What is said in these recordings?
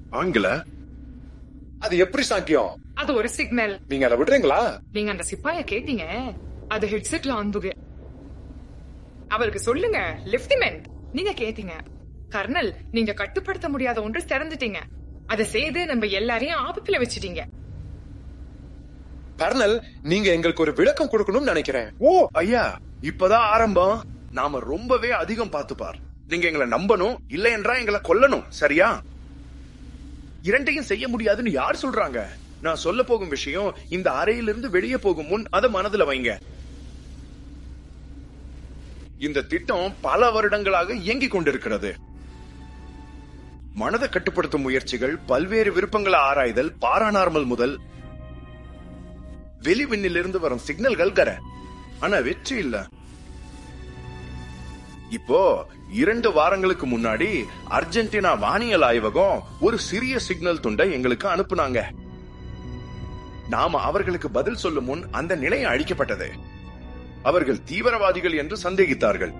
ஆங்கில அது எப்படி சாக்கியம் அது ஒரு சிக்னல் நீங்க அதை விடுறீங்களா நீங்க அந்த சிப்பாய கேட்டீங்க அது ஹெட்செட்ல அந்துகு அவருக்கு சொல்லுங்க லெப்டினன்ட் நீங்க கேட்டீங்க கர்னல் நீங்க கட்டுப்படுத்த முடியாத ஒன்று திறந்துட்டீங்க அதை செய்து நம்ம எல்லாரையும் ஆபத்துல வச்சிட்டீங்க கர்னல் நீங்க எங்களுக்கு ஒரு விளக்கம் கொடுக்கணும்னு நினைக்கிறேன் ஓ ஐயா இப்பதான் ஆரம்பம் நாம ரொம்பவே அதிகம் பார்த்துப்பார் நீங்க எங்களை நம்பணும் இல்ல என்றா எங்களை கொல்லணும் சரியா இரண்டையும் செய்ய முடியாதுன்னு யார் சொல்றாங்க நான் சொல்ல போகும் விஷயம் இந்த அறையிலிருந்து வெளியே போகும் முன் அதை மனதுல வைங்க இந்த திட்டம் பல வருடங்களாக இயங்கிக் கொண்டிருக்கிறது மனதை கட்டுப்படுத்தும் முயற்சிகள் பல்வேறு விருப்பங்களை ஆராய்தல் பாராநார்மல் முதல் வெளிவிண்ணிலிருந்து வரும் சிக்னல்கள் கர ஆனா வெற்றி இல்ல இப்போ இரண்டு வாரங்களுக்கு முன்னாடி அர்ஜென்டினா வானியல் ஆய்வகம் ஒரு சிறிய சிக்னல் துண்டை எங்களுக்கு அனுப்புனாங்க நாம அவர்களுக்கு பதில் சொல்லும் முன் அந்த நிலையம் அழிக்கப்பட்டது அவர்கள் தீவிரவாதிகள் என்று சந்தேகித்தார்கள்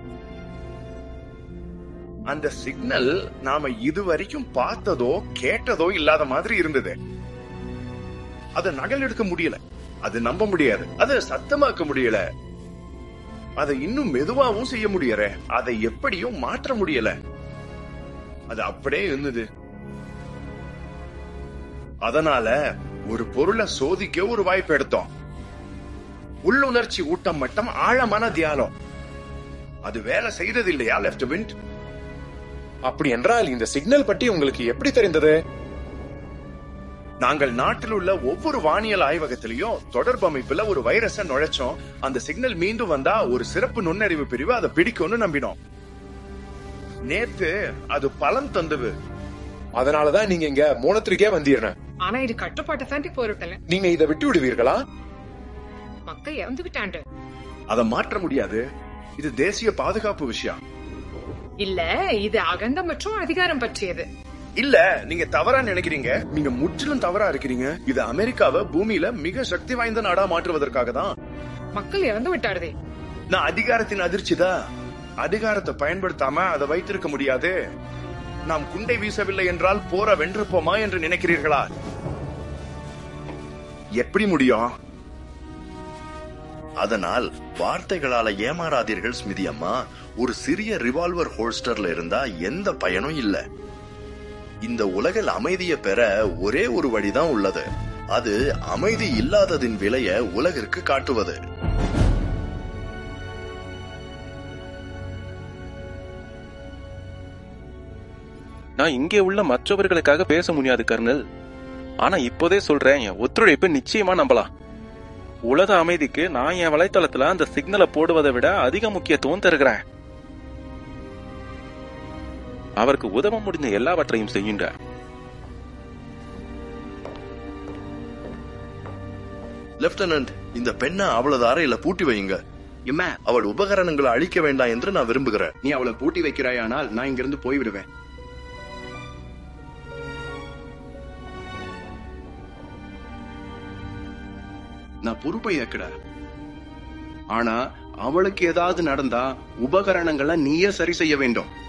அந்த சிக்னல் நாம இதுவரைக்கும் பார்த்ததோ கேட்டதோ இல்லாத மாதிரி இருந்தது அதை நகல் எடுக்க முடியல அது நம்ப முடியாது அதை சத்தமாக்க முடியல அதை இன்னும் மெதுவாவும் செய்ய முடியற அதை எப்படியும் மாற்ற முடியல அது அப்படியே இருந்தது அதனால ஒரு பொருளை சோதிக்க ஒரு வாய்ப்பு எடுத்தோம் உள்ளுணர்ச்சி ஊட்டம் மட்டும் ஆழமான தியானம் அது வேலை செய்தது இல்லையா லெப்டினன்ட் அப்படி என்றால் இந்த சிக்னல் பற்றி உங்களுக்கு எப்படி தெரிந்தது நாங்கள் நாட்டில் உள்ள ஒவ்வொரு வானியல் ஆய்வகத்திலையும் தொடர்பு அமைப்புல ஒரு வைரஸ நுழைச்சோம் அந்த சிக்னல் மீண்டும் வந்தா ஒரு சிறப்பு நுண்ணறிவு பிரிவு அதை பிடிக்கும்னு நம்பினோம் நேத்து அது பலன் தந்தது அதனாலதான் நீங்க இங்க மூணத்திற்கே வந்தீர்ன ஆனா இது கட்டுப்பாட்டை தாண்டி போரிட்டல நீங்க இதை விட்டு விடுவீர்களா மக்கள் இறந்துகிட்டாண்டு அதை மாற்ற முடியாது இது தேசிய பாதுகாப்பு விஷயம் இல்ல இது அகண்டம் மற்றும் அதிகாரம் பற்றியது இல்ல நீங்க தவறா நினைக்கிறீங்க நீங்க முற்றிலும் தவறா இருக்கிறீங்க இது அமெரிக்காவை பூமியில மிக சக்தி வாய்ந்த நாடா மாற்றுவதற்காக தான் மக்கள் இறந்து விட்டாருதே நான் அதிகாரத்தின் அதிர்ச்சிதான் அதிகாரத்தை பயன்படுத்தாம அதை வைத்திருக்க முடியாது நாம் குண்டை வீசவில்லை என்றால் போற வென்றிருப்போமா என்று நினைக்கிறீர்களா எப்படி முடியும் அதனால் வார்த்தைகளால ஏமாறாதீர்கள் ஸ்மிதி அம்மா ஒரு சிறிய ரிவால்வர் ஹோல்ஸ்டர்ல இருந்தா எந்த பயனும் இல்ல இந்த உலகில் அமைதியை பெற ஒரே ஒரு வழிதான் உள்ளது அது அமைதி இல்லாததின் விலைய உலகிற்கு காட்டுவது நான் இங்கே உள்ள மற்றவர்களுக்காக பேச முடியாது கர்னல் ஆனா இப்போதே சொல்றேன் என் ஒத்துழைப்பை நிச்சயமா நம்பலாம் உலக அமைதிக்கு நான் என் வலைத்தளத்துல அந்த சிக்னலை போடுவதை விட அதிக முக்கியத்துவம் தருகிறேன் அவருக்கு உதவ முடிந்த எல்லாவற்றையும் செய்யுங்க லெப்டினன்ட் இந்த பெண்ணை அவளது அறையில பூட்டி வையுங்க இம்மா அவள் உபகரணங்களை அழிக்க வேண்டாம் என்று நான் விரும்புகிறேன் நீ அவளை பூட்டி வைக்கிறாயானால் நான் இங்கிருந்து போய்விடுவேன் நான் பொறுப்பை ஏற்கட ஆனா அவளுக்கு ஏதாவது நடந்தா உபகரணங்களை நீயே சரி செய்ய வேண்டும்